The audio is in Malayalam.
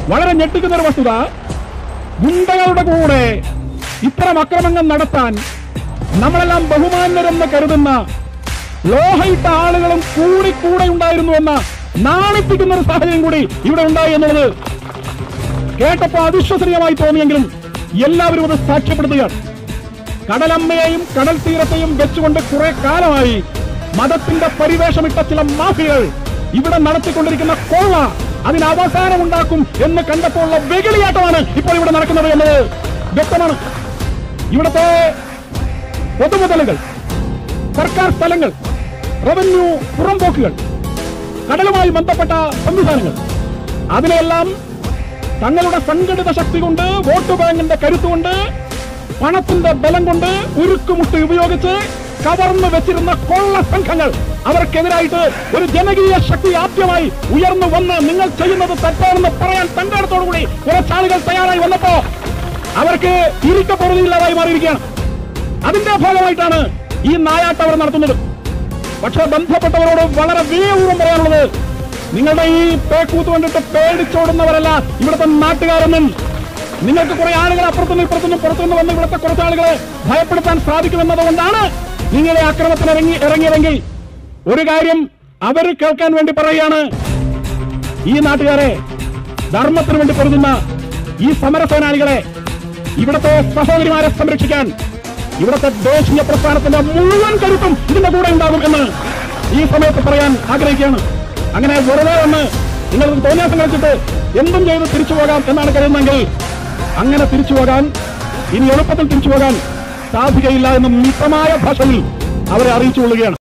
വളരെ ഞെട്ടിക്കുന്ന ഒരു വസ്തുത ഗുണ്ടകളുടെ കൂടെ ഇത്തരം അക്രമങ്ങൾ നടത്താൻ നമ്മളെല്ലാം ബഹുമാന്യരെന്ന് കരുതുന്ന ലോഹയിട്ട ആളുകളും കൂടി കൂടെ ഉണ്ടായിരുന്നു എന്ന നാണിപ്പിക്കുന്ന ഒരു സാഹചര്യം കൂടി ഇവിടെ ഉണ്ടായി എന്നുള്ളത് കേട്ടപ്പോ അവിശ്വസനീയമായി തോന്നിയെങ്കിലും എല്ലാവരും അത് സാക്ഷ്യപ്പെടുത്തുകയാണ് കടലമ്മയെയും കടൽ തീരത്തെയും വെച്ചുകൊണ്ട് കുറെ കാലമായി മതത്തിന്റെ പരിവേഷമിട്ട ചില മാഫിയകൾ ഇവിടെ നടത്തിക്കൊണ്ടിരിക്കുന്ന കൊള്ള അതിന് അവസാനമുണ്ടാക്കും എന്ന് കണ്ടപ്പോൾ ഉള്ള വെകിളിയാട്ടമാണ് ഇപ്പോൾ ഇവിടെ നടക്കുന്നത് എന്നത് വ്യക്തമാണ് ഇവിടുത്തെ പൊതുമുതലുകൾ സർക്കാർ സ്ഥലങ്ങൾ റവന്യൂ പുറംപോക്കുകൾ കടലുമായി ബന്ധപ്പെട്ട സംവിധാനങ്ങൾ അതിനെല്ലാം തങ്ങളുടെ സംഘടിത ശക്തി കൊണ്ട് വോട്ട് ബാങ്കിന്റെ കരുത്തുകൊണ്ട് പണത്തിന്റെ ബലം കൊണ്ട് ഉരുക്കുമുട്ട് ഉപയോഗിച്ച് കവർന്നു വെച്ചിരുന്ന കൊള്ള സംഘങ്ങൾ അവർക്കെതിരായിട്ട് ഒരു ജനകീയ ശക്തി ആദ്യമായി ഉയർന്നു വന്ന് നിങ്ങൾ ചെയ്യുന്നത് തെറ്റാണെന്ന് പറയാൻ തങ്കടത്തോടുകൂടി കുറച്ചാളുകൾ തയ്യാറായി വന്നപ്പോ അവർക്ക് ഇരിക്കപ്പൊറുതിയില്ലാതായി മാറിയിരിക്കുകയാണ് അതിന്റെ ഭാഗമായിട്ടാണ് ഈ നായാട്ട് അവർ നടത്തുന്നത് പക്ഷെ ബന്ധപ്പെട്ടവരോട് വളരെ വിനയപൂർവ്വം പറയാനുള്ളത് നിങ്ങളുടെ ഈ പേക്കൂത്ത് കണ്ടിട്ട് പേടിച്ചോടുന്നവരല്ല ഇവിടുത്തെ നാട്ടുകാരെന്നും നിങ്ങൾക്ക് കുറെ ആളുകൾ അപ്പുറത്തുനിന്ന് ഇപ്പുറത്തുനിന്ന് പുറത്തുനിന്ന് വന്ന് ഇവിടുത്തെ കുറച്ച് ആളുകളെ ഭയപ്പെടുത്താൻ സാധിക്കുമെന്നതുകൊണ്ടാണ് നിങ്ങളെ ആക്രമണത്തിന് ഇറങ്ങി ഇറങ്ങിയതെങ്കിൽ ഒരു കാര്യം അവർ കേൾക്കാൻ വേണ്ടി പറയുകയാണ് ഈ നാട്ടുകാരെ ധർമ്മത്തിന് വേണ്ടി പൊരുതുന്ന ഈ സമരസേനാനികളെ ഇവിടുത്തെ സഹോദരിമാരെ സംരക്ഷിക്കാൻ ഇവിടുത്തെ ദേശീയ പ്രസ്ഥാനത്തിന്റെ മുഴുവൻ കരുത്തും ഇതിന്റെ കൂടെ ഉണ്ടാകും എന്ന് ഈ സമയത്ത് പറയാൻ ആഗ്രഹിക്കുകയാണ് അങ്ങനെ വെറുതെ വന്ന് നിങ്ങൾക്ക് തോന്നിയാസം കളിച്ചിട്ട് എന്തും ചെയ്ത് തിരിച്ചു പോകാം എന്നാണ് കരുതുന്നതെങ്കിൽ അങ്ങനെ തിരിച്ചു പോകാൻ ഇനി എളുപ്പത്തിൽ തിരിച്ചു പോകാൻ സാധിക്കയില്ല എന്ന് മിതമായ ഭാഷയിൽ അവരെ അറിയിച്ചു കൊള്ളുകയാണ്